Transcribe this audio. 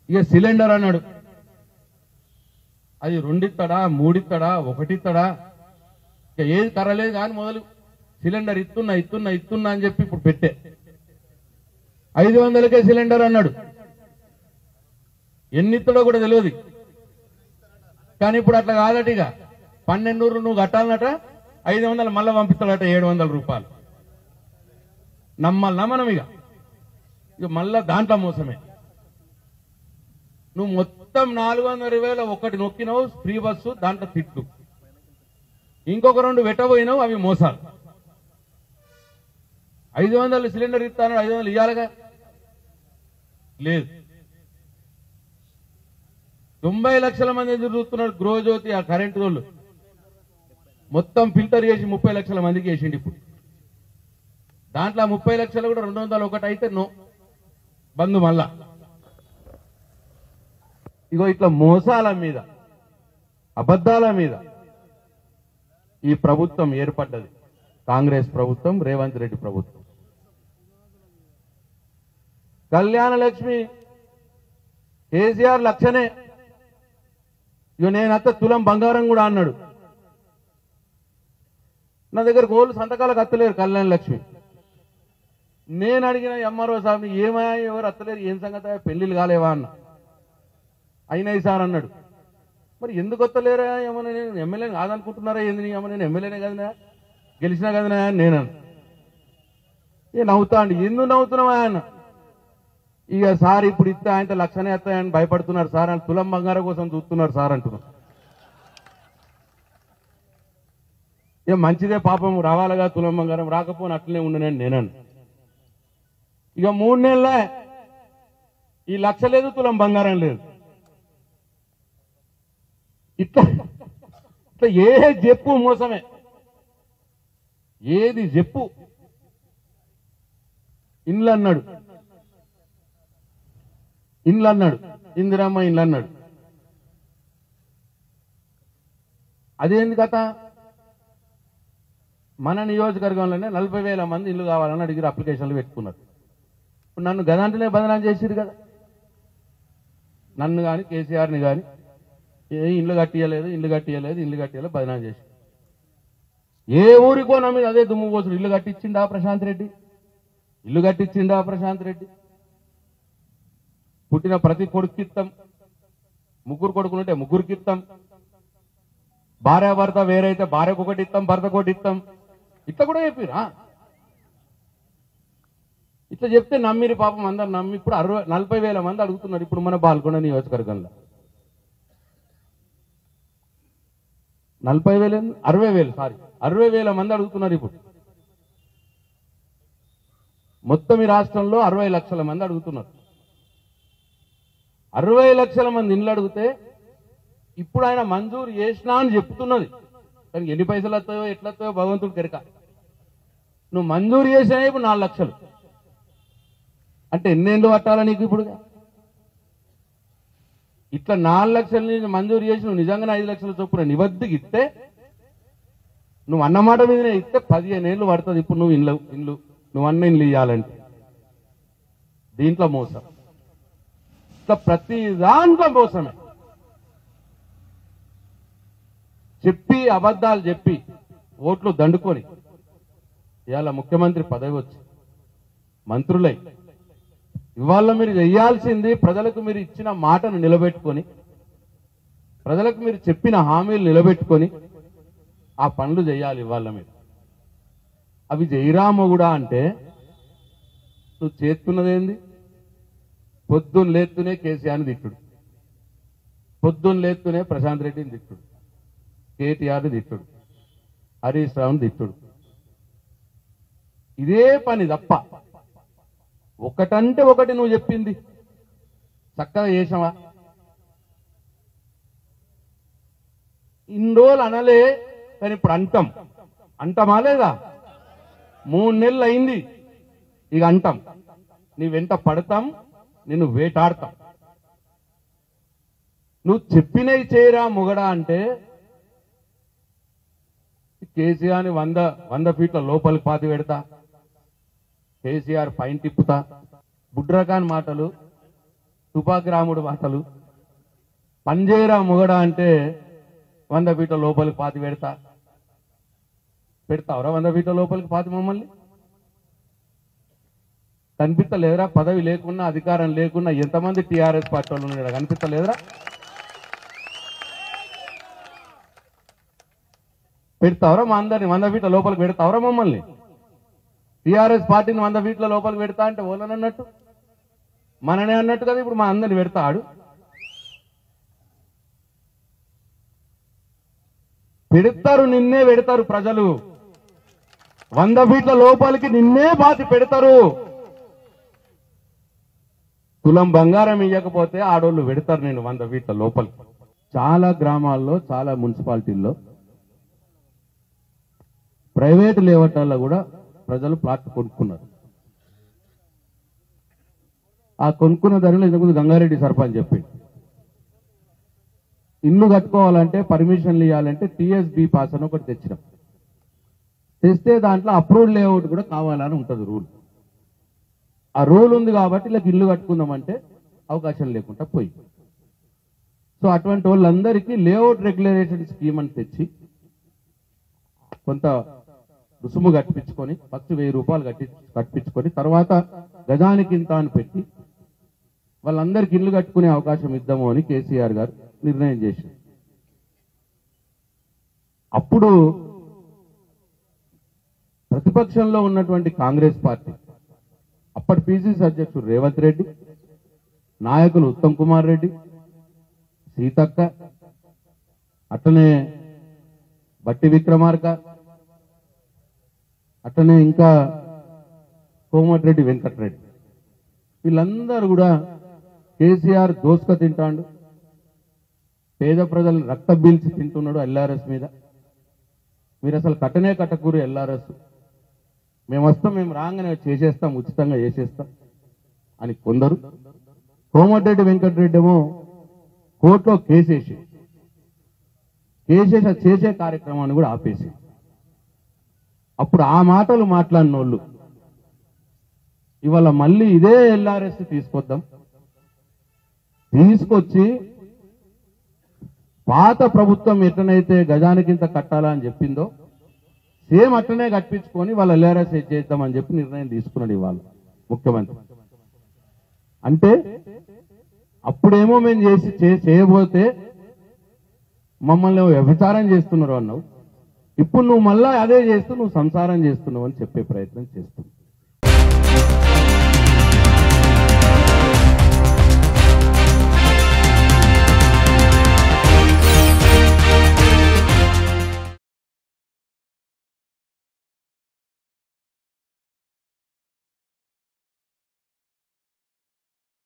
ఇక సిలిండర్ అన్నాడు అది రెండిత్తడా మూడిత్తడా ఒకటిత్తడా ఇక ఏది కర్రలేదు కానీ మొదలు సిలిండర్ ఇస్తున్నా ఇస్తున్నా ఇస్తున్నా అని చెప్పి ఇప్పుడు పెట్టే ఐదు వందలకే సిలిండర్ అన్నాడు ఎన్నిత్తడో కూడా తెలియదు కానీ ఇప్పుడు అట్లా కాదట ఇక పన్నెండు నువ్వు కట్టాలన్నట ఐదు వందలు మళ్ళీ పంపిస్తాడట ఏడు వందల రూపాయలు నమ్మల్నా మనం ఇక ఇక మళ్ళా దాంట్లో మోసమే నువ్వు మొత్తం నాలుగు వందల వేల ఒకటి నొక్కినావు ఫ్రీ బస్సు దాంట్లో తిట్లు ఇంకొక రెండు వెట్టబోయినావు అవి మోసాలు ఐదు వందలు సిలిండర్ ఇస్తాను ఐదు వందలు ఇవ్వాలిగా లేదు తొంభై లక్షల మంది ఎదురు చూస్తున్నారు గృహజ్యోతి ఆ కరెంటు వాళ్ళు మొత్తం ఫిల్టర్ చేసి ముప్పై లక్షల మందికి వేసిండు ఇప్పుడు దాంట్లో ఆ ముప్పై లక్షలు కూడా రెండు వందలు ఒకటి అయితే నో బంధు మళ్ళా ఇగో ఇట్లా మోసాల మీద అబద్ధాల మీద ఈ ప్రభుత్వం ఏర్పడ్డది కాంగ్రెస్ ప్రభుత్వం రేవంత్ రెడ్డి ప్రభుత్వం కళ్యాణ లక్ష్మి కేసీఆర్ లక్షనే ఇక నేనంత తులం బంగారం కూడా అన్నాడు నా దగ్గర గోళ్ళు సంతకాలకు అత్తలేరు కళ్యాణ లక్ష్మి నేను అడిగిన ఎంఆర్ఓ సార్ని ఏమయ్యా ఎవరు అత్తలేరు ఏం సంగతి పెళ్లిళ్ళు కాలేవా అన్న అయినాయి సార్ అన్నాడు మరి ఎందుకు వస్తలేరా ఏమో నేను ఎమ్మెల్యే కాదనుకుంటున్నారా ఏంది ఏమో నేను ఎమ్మెల్యేనే కదనా గెలిచినా కదనా అని నేను అన్నా. ఏ నవ్వుతా అండి ఎందుకు నవ్వుతున్నావా అన్న ఇక సార్ ఇప్పుడు ఇస్తే ఆయన లక్షనే ఎత్తాయని భయపడుతున్నారు సార్ అని తులం బంగారం కోసం చూస్తున్నారు సార్ అంటున్నారు ఇక మంచిదే పాపం రావాలిగా తులం బంగారం రాకపోని అట్లనే ఉండనని నేనను ఇక మూడు నెలలే ఈ లక్ష లేదు తులం బంగారం లేదు ఇట్లా ఇట్లా ఏ చెప్పు మోసమే ఏది చెప్పు ఇండ్లు అన్నాడు ఇండ్లు అన్నాడు ఇందిరమ్మ ఇండ్లు అన్నాడు అదేంది కథ మన నియోజకవర్గంలోనే నలభై వేల మంది ఇల్లు కావాలని అడిగిరు అప్లికేషన్లు పెట్టుకున్నారు ఇప్పుడు నన్ను గదంటనే బదనాలు చేసిరు కదా నన్ను కానీ కేసీఆర్ని కానీ ఏ ఇల్లు కట్టియలేదు ఇల్లు కట్టియలేదు ఇల్లు కట్టియలేదు బదనాలు చేసి ఏ ఊరికో నా మీద అదే దుమ్ము పోసుడు ఇల్లు కట్టించిండా ప్రశాంత్ రెడ్డి ఇల్లు కట్టించిండా ప్రశాంత్ రెడ్డి పుట్టిన ప్రతి కొడుకిత్తం ముగ్గురు కొడుకులుంటే ముగ్గురికి ఇస్తాం భార్య భర్త వేరైతే భార్యకు ఒకటి ఇస్తాం భర్తకు ఒకటి ఇస్తాం ఇట్లా కూడా చెప్పిరా ఇట్లా చెప్తే నమ్మిరి పాపం అందరు నమ్మి ఇప్పుడు అరవై నలభై వేల మంది అడుగుతున్నారు ఇప్పుడు మన బాల్కొండ నియోజకవర్గంలో నలభై వేలు ఏంది? అరవై వేలు సారీ అరవై వేల మంది అడుగుతున్నారు ఇప్పుడు మొత్తం ఈ రాష్ట్రంలో అరవై లక్షల మంది అడుగుతున్నారు అరవై లక్షల మంది ఇండ్లు అడిగితే ఇప్పుడు ఆయన మంజూరు చేసినా అని చెప్తున్నది కానీ ఎన్ని పైసలు వస్తాయో ఎట్లా వస్తాయో భగవంతుడు కెరక నువ్వు మంజూరు చేసినా ఇప్పుడు నాలుగు లక్షలు అంటే ఎన్నేళ్ళు పట్టాలా నీకు ఇప్పుడు ఇట్లా నాలుగు లక్షల నుంచి మంజూరు చేసి నువ్వు నిజంగానే ఐదు లక్షల చొప్పున నిబద్ధికి ఇస్తే నువ్వు అన్నమాట మీదనే ఇస్తే పదిహేను ఏళ్ళు పడుతుంది ఇప్పుడు నువ్వు ఇండ్లు ఇండ్లు నువ్వు అన్న ఇండ్లు ఇవ్వాలంటే దీంట్లో మోసం ఇట్లా ప్రతి దాంట్లో మోసమే చెప్పి అబద్ధాలు చెప్పి ఓట్లు దండుకొని ఇవాళ ముఖ్యమంత్రి పదవి వచ్చి మంత్రులై ఇవాళ మీరు చేయాల్సింది ప్రజలకు మీరు ఇచ్చిన మాటను నిలబెట్టుకొని ప్రజలకు మీరు చెప్పిన హామీలు నిలబెట్టుకొని ఆ పనులు చేయాలి ఇవాళ మీరు అవి జయరామ కూడా అంటే నువ్వు చేస్తున్నదేంది పొద్దున్న లేస్తూనే కేసీఆర్ని తిట్టుడు పొద్దున్న లేస్తూనే ప్రశాంత్ రెడ్డిని తిట్టుడు కేటీఆర్ని తిట్టుడు హరీష్ రావుని తిట్టుడు ఇదే పని తప్ప ఒకటంటే ఒకటి నువ్వు చెప్పింది చక్కగా చేసావా ఇన్ని రోజులు అనలే కానీ ఇప్పుడు అంటాం అంటామా లేదా మూడు నెలలు అయింది ఇక అంటాం నీ వెంట పడతాం నిన్ను వేటాడతాం నువ్వు చెప్పినవి చేయరా మొగడా అంటే కేసీఆర్ని వంద వంద ఫీట్ల లోపలికి పాతి పెడతా కేసీఆర్ పైన తిప్పుతా బుడ్రకాన్ మాటలు తుపాకి రాముడు మాటలు పంజేరా మొగడ అంటే వంద ఫీట్ల లోపలికి పాతి పెడతా పెడతావరా వంద ఫీట్ల లోపలికి పాతి మమ్మల్ని కనిపించలేదురా పదవి లేకున్నా అధికారం లేకున్నా ఎంతమంది టీఆర్ఎస్ పార్టీ వాళ్ళు ఉన్నారు కనిపించలేదురా పెడతావరా మా అందరిని వంద ఫీట్ల లోపలికి పెడతావరా మమ్మల్ని టీఆర్ఎస్ పార్టీని వంద ఫీట్ల లోపలికి పెడతా అంటే ఓలనన్నట్టు మననే అన్నట్టు కదా ఇప్పుడు మా అందరిని పెడతాడు పెడతారు నిన్నే పెడతారు ప్రజలు వంద ఫీట్ల లోపలికి నిన్నే బాతి పెడతారు తులం బంగారం ఇవ్వకపోతే ఆడోళ్ళు పెడతారు నేను వంద ఫీట్ల లోపలికి చాలా గ్రామాల్లో చాలా మున్సిపాలిటీల్లో ప్రైవేట్ లేవటాల్లో కూడా ప్రజలు ప్లాట్ కొనుక్కున్నారు ఆ కొనుక్కున్న ధరలు ఇంతకుముందు గంగారెడ్డి సర్పంచ్ చెప్పిండు ఇల్లు కట్టుకోవాలంటే పర్మిషన్లు ఇవ్వాలంటే టీఎస్బి పాస్ అని ఒకటి తెచ్చినాం తెస్తే దాంట్లో అప్రూవ్డ్ లేఅవుట్ కూడా కావాలని ఉంటుంది రూల్ ఆ రూల్ ఉంది కాబట్టి ఇలా ఇల్లు కట్టుకుందామంటే అవకాశం లేకుండా పోయి సో అటువంటి వాళ్ళందరికీ లేఅవుట్ రెగ్యులరేషన్ స్కీమ్ అని తెచ్చి కొంత రుసుము కట్టించుకొని ఫస్ట్ వెయ్యి రూపాయలు కట్టి కట్టించుకొని తర్వాత గజానికి ఇంత అని పెట్టి వాళ్ళందరికీ ఇల్లు కట్టుకునే అవకాశం ఇద్దాము అని కేసీఆర్ గారు నిర్ణయం చేశారు అప్పుడు ప్రతిపక్షంలో ఉన్నటువంటి కాంగ్రెస్ పార్టీ అప్పటి పిసిసి అధ్యక్షుడు రేవంత్ రెడ్డి నాయకులు ఉత్తమ్ కుమార్ రెడ్డి సీతక్క అట్లనే బట్టి విక్రమార్క అట్లనే ఇంకా కోమటిరెడ్డి వెంకటరెడ్డి వీళ్ళందరూ కూడా కేసీఆర్ దోసుక తింటాడు పేద ప్రజలు రక్త బీల్చి తింటున్నాడు ఎల్ఆర్ఎస్ మీద మీరు అసలు కట్టనే కట్టకూరు ఎల్ఆర్ఎస్ మేము వస్తాం మేము రాగానే చేసేస్తాం ఉచితంగా చేసేస్తాం అని కొందరు కోమటిరెడ్డి వెంకటరెడ్డి ఏమో కోర్టులో కేసేసి కేసేసి అది చేసే కార్యక్రమాన్ని కూడా ఆపేసి అప్పుడు ఆ మాటలు మాట్లాడిన వాళ్ళు ఇవాళ మళ్ళీ ఇదే ఎల్ఆర్ఎస్ తీసుకొద్దాం తీసుకొచ్చి పాత ప్రభుత్వం ఎట్లనైతే గజానికింత కట్టాలా అని చెప్పిందో సేమ్ అట్లనే కట్టించుకొని వాళ్ళ ఎల్ఆర్ఎస్ చేద్దామని చెప్పి నిర్ణయం తీసుకున్నాడు ఇవాళ ముఖ్యమంత్రి అంటే అప్పుడేమో మేము చేసి చే- చేయబోతే మమ్మల్ని ఏమో వ్యభిచారం చేస్తున్నారు అన్నావు ఇప్పుడు నువ్వు మళ్ళా అదే చేస్తూ నువ్వు సంసారం చేస్తున్నావు అని చెప్పే ప్రయత్నం చేస్తున్నావు